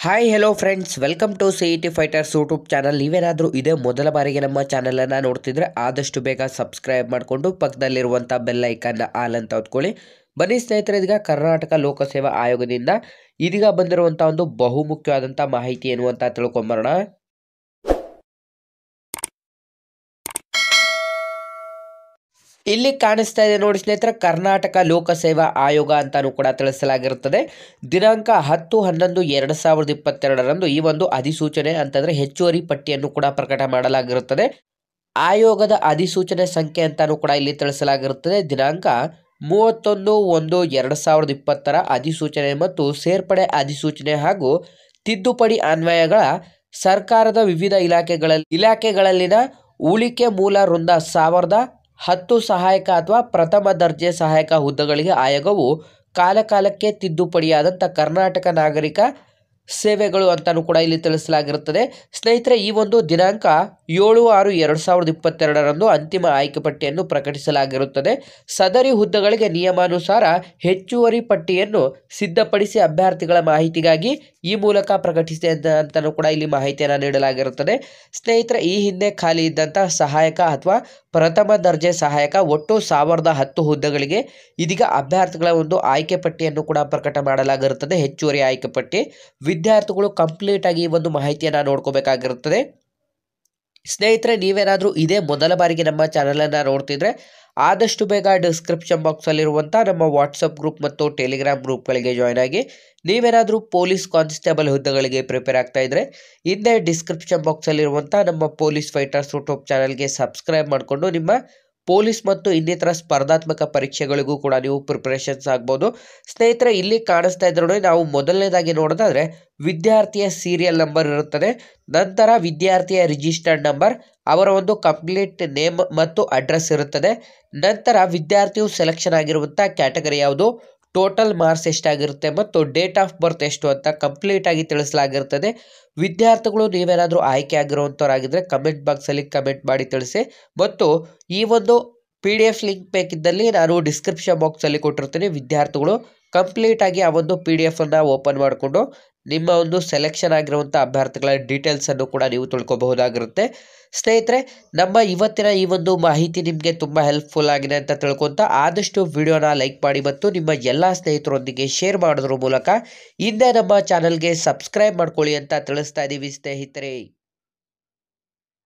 hi hello friends welcome to C E T fighters YouTube channel ನೀವೇನಾದರೂ ಇದೇ ಮೊದಲ ಬಾರಿಗೆ ನಮ್ಮ ಚಾನಲನ್ನು ನೋಡ್ತಿದ್ರೆ ಆದಷ್ಟು ಬೇಗ ಸಬ್ಸ್ಕ್ರೈಬ್ ಮಾಡಿಕೊಂಡು ಪಕ್ಕದಲ್ಲಿರುವಂಥ ಬೆಲ್ ಐಕನ್ನ ಆಲ್ ಅಂತ ಹೊತ್ಕೊಳ್ಳಿ ಬನ್ನಿ ಸ್ನೇಹಿತರೆ ಇದೀಗ ಕರ್ನಾಟಕ ಲೋಕಸೇವಾ ಆಯೋಗದಿಂದ ಇದೀಗ ಬಂದಿರುವಂಥ ಒಂದು ಬಹುಮುಖ್ಯವಾದಂಥ ಮಾಹಿತಿ ಏನು ಅಂತ ತಿಳ್ಕೊಂಬರೋಣ ಇಲ್ಲಿ ಕಾಣಿಸ್ತಾ ಇದೆ ನೋಡಿ ಸ್ನೇಹಿತರೆ ಕರ್ನಾಟಕ ಲೋಕಸೇವಾ ಆಯೋಗ ಅಂತಾನೂ ಕೂಡ ತಿಳಿಸಲಾಗಿರುತ್ತದೆ ದಿನಾಂಕ ಹತ್ತು ಹನ್ನೊಂದು ಎರಡು ಸಾವಿರದ ಇಪ್ಪತ್ತೆರಡರಂದು ಈ ಒಂದು ಅಧಿಸೂಚನೆ ಅಂತಂದ್ರೆ ಹೆಚ್ಚುವರಿ ಪಟ್ಟಿಯನ್ನು ಕೂಡ ಪ್ರಕಟ ಮಾಡಲಾಗಿರುತ್ತದೆ ಆಯೋಗದ ಅಧಿಸೂಚನೆ ಸಂಖ್ಯೆ ಅಂತಾನೂ ಕೂಡ ಇಲ್ಲಿ ತಿಳಿಸಲಾಗಿರುತ್ತದೆ ದಿನಾಂಕ ಮೂವತ್ತೊಂದು ಒಂದು ಎರಡು ಸಾವಿರದ ಇಪ್ಪತ್ತರ ಅಧಿಸೂಚನೆ ಮತ್ತು ಸೇರ್ಪಡೆ ಅಧಿಸೂಚನೆ ಹಾಗೂ ತಿದ್ದುಪಡಿ ಅನ್ವಯಗಳ ಸರ್ಕಾರದ ವಿವಿಧ ಇಲಾಖೆಗಳಲ್ಲಿ ಇಲಾಖೆಗಳಲ್ಲಿನ ಉಳಿಕೆ ಮೂಲ ವೃಂದ ಸಾವಿರದ ಹತ್ತು ಸಹಾಯಕ ಅಥವಾ ಪ್ರಥಮ ದರ್ಜೆ ಸಹಾಯಕ ಹುದ್ದೆಗಳಿಗೆ ಆಯೋಗವು ಕಾಲಕಾಲಕ್ಕೆ ತಿದ್ದುಪಡಿಯಾದಂಥ ಕರ್ನಾಟಕ ನಾಗರಿಕ ಸೇವೆಗಳು ಅಂತಾನೂ ಕೂಡ ಇಲ್ಲಿ ತಿಳಿಸಲಾಗಿರುತ್ತದೆ ಸ್ನೇಹಿತರೆ ಈ ಒಂದು ದಿನಾಂಕ ಏಳು ಆರು ಎರಡು ಸಾವಿರದ ಇಪ್ಪತ್ತೆರಡರಂದು ಅಂತಿಮ ಆಯ್ಕೆ ಪಟ್ಟಿಯನ್ನು ಪ್ರಕಟಿಸಲಾಗಿರುತ್ತದೆ ಸದರಿ ಹುದ್ದೆಗಳಿಗೆ ನಿಯಮಾನುಸಾರ ಹೆಚ್ಚುವರಿ ಪಟ್ಟಿಯನ್ನು ಸಿದ್ಧಪಡಿಸಿ ಅಭ್ಯರ್ಥಿಗಳ ಮಾಹಿತಿಗಾಗಿ ಈ ಮೂಲಕ ಪ್ರಕಟಿಸಿದೆ ಅಂತ ಅಂತಲೂ ಕೂಡ ಇಲ್ಲಿ ಮಾಹಿತಿಯನ್ನು ನೀಡಲಾಗಿರುತ್ತದೆ ಸ್ನೇಹಿತರೆ ಈ ಹಿಂದೆ ಖಾಲಿ ಇದ್ದಂಥ ಸಹಾಯಕ ಅಥವಾ ಪ್ರಥಮ ದರ್ಜೆ ಸಹಾಯಕ ಒಟ್ಟು ಸಾವಿರದ ಹತ್ತು ಹುದ್ದೆಗಳಿಗೆ ಇದೀಗ ಅಭ್ಯರ್ಥಿಗಳ ಒಂದು ಆಯ್ಕೆ ಪಟ್ಟಿಯನ್ನು ಕೂಡ ಪ್ರಕಟ ಮಾಡಲಾಗಿರುತ್ತದೆ ಹೆಚ್ಚುವರಿ ಆಯ್ಕೆ ಪಟ್ಟಿ ವಿದ್ಯಾರ್ಥಿಗಳು ಕಂಪ್ಲೀಟ್ ಆಗಿ ಈ ಒಂದು ಮಾಹಿತಿಯನ್ನು ನೋಡ್ಕೋಬೇಕಾಗಿರುತ್ತದೆ ಸ್ನೇಹಿತರೆ ನೀವೇನಾದರೂ ಇದೇ ಮೊದಲ ಬಾರಿಗೆ ನಮ್ಮ ಚಾನಲನ್ನು ನೋಡ್ತಿದ್ರೆ ಆದಷ್ಟು ಬೇಗ ಡಿಸ್ಕ್ರಿಪ್ಷನ್ ಬಾಕ್ಸಲ್ಲಿರುವಂಥ ನಮ್ಮ ವಾಟ್ಸಪ್ ಗ್ರೂಪ್ ಮತ್ತು ಟೆಲಿಗ್ರಾಮ್ ಗ್ರೂಪ್ಗಳಿಗೆ ಜಾಯ್ನ್ ಆಗಿ ನೀವೇನಾದರೂ ಪೊಲೀಸ್ ಕಾನ್ಸ್ಟೇಬಲ್ ಹುದ್ದೆಗಳಿಗೆ ಪ್ರಿಪೇರ್ ಆಗ್ತಾ ಇದ್ದರೆ ಹಿಂದೆ ಡಿಸ್ಕ್ರಿಪ್ಷನ್ ಬಾಕ್ಸಲ್ಲಿರುವಂಥ ನಮ್ಮ ಪೊಲೀಸ್ ಫೈಟರ್ಸ್ ಯೂಟ್ಯೂಬ್ ಚಾನಲ್ಗೆ ಸಬ್ಸ್ಕ್ರೈಬ್ ಮಾಡಿಕೊಂಡು ನಿಮ್ಮ ಪೊಲೀಸ್ ಮತ್ತು ಇನ್ನಿತರ ಸ್ಪರ್ಧಾತ್ಮಕ ಪರೀಕ್ಷೆಗಳಿಗೂ ಕೂಡ ನೀವು ಪ್ರಿಪರೇಷನ್ಸ್ ಆಗ್ಬೋದು ಸ್ನೇಹಿತರೆ ಇಲ್ಲಿ ಕಾಣಿಸ್ತಾ ಇದ್ರು ನೋಡಿ ನಾವು ಮೊದಲನೇದಾಗಿ ನೋಡೋದಾದ್ರೆ ವಿದ್ಯಾರ್ಥಿಯ ಸೀರಿಯಲ್ ನಂಬರ್ ಇರುತ್ತದೆ ನಂತರ ವಿದ್ಯಾರ್ಥಿಯ ರಿಜಿಸ್ಟರ್ಡ್ ನಂಬರ್ ಅವರ ಒಂದು ಕಂಪ್ಲೀಟ್ ನೇಮ್ ಮತ್ತು ಅಡ್ರೆಸ್ ಇರುತ್ತದೆ ನಂತರ ವಿದ್ಯಾರ್ಥಿಯು ಸೆಲೆಕ್ಷನ್ ಆಗಿರುವಂಥ ಕ್ಯಾಟಗರಿ ಯಾವುದು ಟೋಟಲ್ ಮಾರ್ಕ್ಸ್ ಎಷ್ಟಾಗಿರುತ್ತೆ ಮತ್ತು ಡೇಟ್ ಆಫ್ ಬರ್ತ್ ಎಷ್ಟು ಅಂತ ಕಂಪ್ಲೀಟ್ ಆಗಿ ತಿಳಿಸಲಾಗಿರ್ತದೆ ವಿದ್ಯಾರ್ಥಿಗಳು ನೀವೇನಾದರೂ ಆಯ್ಕೆ ಆಗಿರುವಂಥವ್ರಾಗಿದ್ದರೆ ಕಮೆಂಟ್ ಬಾಕ್ಸಲ್ಲಿ ಕಮೆಂಟ್ ಮಾಡಿ ತಿಳಿಸಿ ಮತ್ತು ಈ ಒಂದು ಪಿ ಡಿ ಎಫ್ ಲಿಂಕ್ ಬೇಕಿದ್ದಲ್ಲಿ ನಾನು ಡಿಸ್ಕ್ರಿಪ್ಷನ್ ಬಾಕ್ಸಲ್ಲಿ ಕೊಟ್ಟಿರ್ತೀನಿ ವಿದ್ಯಾರ್ಥಿಗಳು ಕಂಪ್ಲೀಟ್ ಆಗಿ ಆ ಒಂದು ಪಿ ಡಿ ಎಫನ್ನು ಓಪನ್ ಮಾಡಿಕೊಂಡು ನಿಮ್ಮ ಒಂದು ಸೆಲೆಕ್ಷನ್ ಆಗಿರುವಂಥ ಅಭ್ಯರ್ಥಿಗಳ ಡೀಟೇಲ್ಸನ್ನು ಕೂಡ ನೀವು ತಿಳ್ಕೊಬಹುದಾಗಿರುತ್ತೆ ಸ್ನೇಹಿತರೆ ನಮ್ಮ ಇವತ್ತಿನ ಈ ಒಂದು ಮಾಹಿತಿ ನಿಮಗೆ ತುಂಬ ಹೆಲ್ಪ್ಫುಲ್ ಆಗಿದೆ ಅಂತ ತಿಳ್ಕೊತ ಆದಷ್ಟು ವಿಡಿಯೋನ ಲೈಕ್ ಮಾಡಿ ಮತ್ತು ನಿಮ್ಮ ಎಲ್ಲ ಸ್ನೇಹಿತರೊಂದಿಗೆ ಶೇರ್ ಮಾಡೋದ್ರ ಮೂಲಕ ಹಿಂದೆ ನಮ್ಮ ಚಾನಲ್ಗೆ ಸಬ್ಸ್ಕ್ರೈಬ್ ಮಾಡ್ಕೊಳ್ಳಿ ಅಂತ ತಿಳಿಸ್ತಾ ಇದ್ದೀವಿ ಸ್ನೇಹಿತರೆ